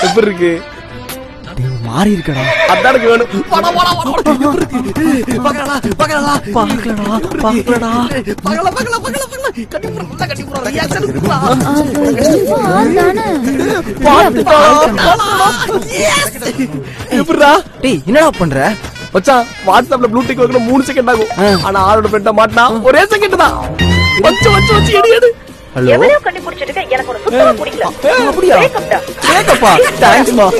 எப்படி இருக்கு டேய், மாறி இருக்கடா அதான் எனக்கு வேணும் வாடா, வாடா, வாடா, வாடா. எப்படி இருக்கு? பார்க்கலாடா, பார்க்கலாடா. பாக்கலடா பாக்கலடா பார்க்கலாம், பார்க்கலாம், பார்க்கலாம், பார்க்கலாம். கட்டி போடுறா, நல்லா கட்டி போடுறா. reaction இருக்குடா. பார்த்துட்டா. எப்படிடா டேய் என்னடா பண்ற மச்சான் வாட்ஸ்அப்ல ப்ளூடிக் வைக்கணும் மூணு செகண்ட் ஆகும் ஆனா ஆளோட ஃப்ரெண்ட மாட்டினா ஒரே செகண்ட் தான் வச்சு வச்சு வச்சு எடு எடு ஹலோ எவனையோ கண்டுபிடிச்சிட்டு எனக்கு ஒரு சுத்தமா பிடிக்கல அப்படியா Breakup டா. கேக்கப்பா தேங்க்ஸ்மா